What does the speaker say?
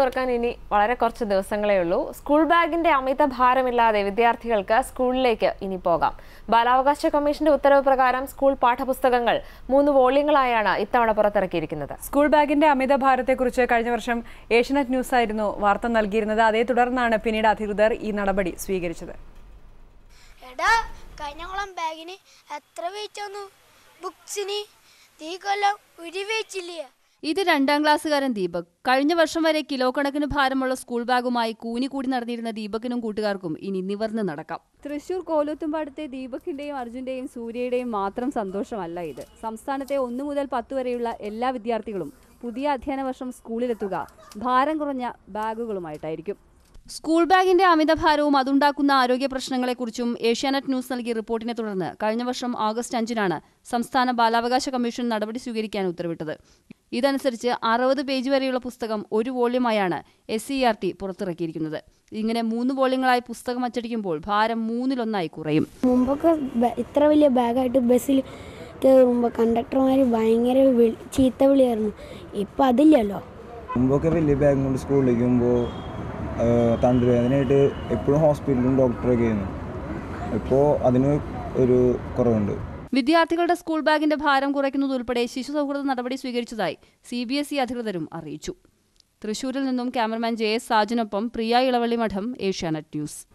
തുറക്കാൻ ഇനി വളരെ കുറച്ച് ദിവസങ്ങളേ ഉള്ളൂ സ്കൂൾ ബാഗിന്റെ അമിത ഭാരമില്ലാതെ വിദ്യാർത്ഥികൾക്ക് സ്കൂളിലേക്ക് ഇനി പോകാം ബാലാവകാശ കമ്മീഷന്റെ ഉത്തരവ് പ്രകാരം സ്കൂൾ പാഠപുസ്തകങ്ങൾ മൂന്ന് വോള്യങ്ങളായാണ് ഇത്തവണ പുറത്തിറക്കിയിരിക്കുന്നത് സ്കൂൾ ബാഗിന്റെ അമിത ഭാരത്തെക്കുറിച്ച് കഴിഞ്ഞ വർഷം ഏഷ്യനെറ്റ് ന്യൂസ് ആയിരുന്നു വാർത്ത നൽകിയിരുന്നത് അതേ തുടർന്നാണ് പിന്നീട് അധികൃതർ ഈ നടപടി സ്വീകരിച്ചത് എടാ കഴിഞ്ഞ കൊല്ലം ബാഗിന് എത്ര വെയിറ്റ് വന്നു ബുക്സിന് ഈ കൊല്ലം ഒരു വെയിച്ചില്ല ഇത് രണ്ടാം ക്ലാസ്സുകാരൻ ദീപക് കഴിഞ്ഞ വർഷം വരെ കിലോ കണക്കിന് ഭാരമുള്ള സ്കൂൾ ബാഗുമായി കൂനി കൂടി നടന്നിരുന്ന ദീപകിനും കൂട്ടുകാർക്കും ഇനി നിവർന്ന് നടക്കാം തൃശൂർ കോലത്തുംപാടത്തെ ദീപകിന്റെയും അർജുന്റെയും സൂര്യയുടെയും മാത്രം സന്തോഷമല്ല ഇത് സംസ്ഥാനത്തെ ഒന്നു മുതൽ പത്ത് വരെയുള്ള എല്ലാ വിദ്യാർത്ഥികളും പുതിയ അധ്യയന വർഷം സ്കൂളിലെത്തുക ഭാരം കുറഞ്ഞ ബാഗുകളുമായിട്ടായിരിക്കും സ്കൂൾ ബാഗിന്റെ അമിതഭാരവും അതുണ്ടാക്കുന്ന ആരോഗ്യ പ്രശ്നങ്ങളെക്കുറിച്ചും ഏഷ്യാനെറ്റ് ന്യൂസ് നൽകിയ റിപ്പോർട്ടിനെ തുടർന്ന് കഴിഞ്ഞ വർഷം ആഗസ്റ്റ് അഞ്ചിനാണ് സംസ്ഥാന ബാലാവകാശ കമ്മീഷൻ നടപടി സ്വീകരിക്കാൻ ഉത്തരവിട്ടത് ഇതനുസരിച്ച് അറുപത് പേജ് വരെയുള്ള പുസ്തകം ഒരു വോള്യമായാണ് എസ് സി ആർ ടി പുറത്തിറക്കിയിരിക്കുന്നത് ഇങ്ങനെ മൂന്ന് വോള്യങ്ങളായി പുസ്തകം അച്ചടിക്കുമ്പോൾ ഭാരം മൂന്നിലൊന്നായി കുറയും മുമ്പൊക്കെ ബ- ഇത്ര വലിയ ബാഗായിട്ട് ബസ്സിൽ കയറുമ്പോൾ കണ്ടക്ടർമാർ ഭയങ്കര വിളി- ചീത്ത വിളിയായിരുന്നു ഇപ്പം അതില്ലല്ലോ മുമ്പൊക്കെ വലിയ ബാഗ് കൊണ്ട് സ്കൂളിലേക്ക് പോകുമ്പോൾ തണ്ടുവേദനയായിട്ട് എപ്പോഴും ഹോസ്പിറ്റലും ഡോക്ടറൊക്കെ ആയിരുന്നു ഇപ്പോൾ അതിന് ഒരു കുറവുണ്ട് വിദ്യാർത്ഥികളുടെ സ്കൂൾ ബാഗിന്റെ ഭാരം കുറയ്ക്കുന്നതുൾപ്പെടെ ശിശു സൗഹൃദ നടപടി സ്വീകരിച്ചതായി സി ബി എസ് ഇ അധികൃതരും അറിയിച്ചു തൃശൂരിൽ നിന്നും ക്യാമറമാൻ ജെ എസ് സാജിനൊപ്പം പ്രിയ ഇളവള്ളി മഠം ഏഷ്യാനെറ്റ് ന്യൂസ്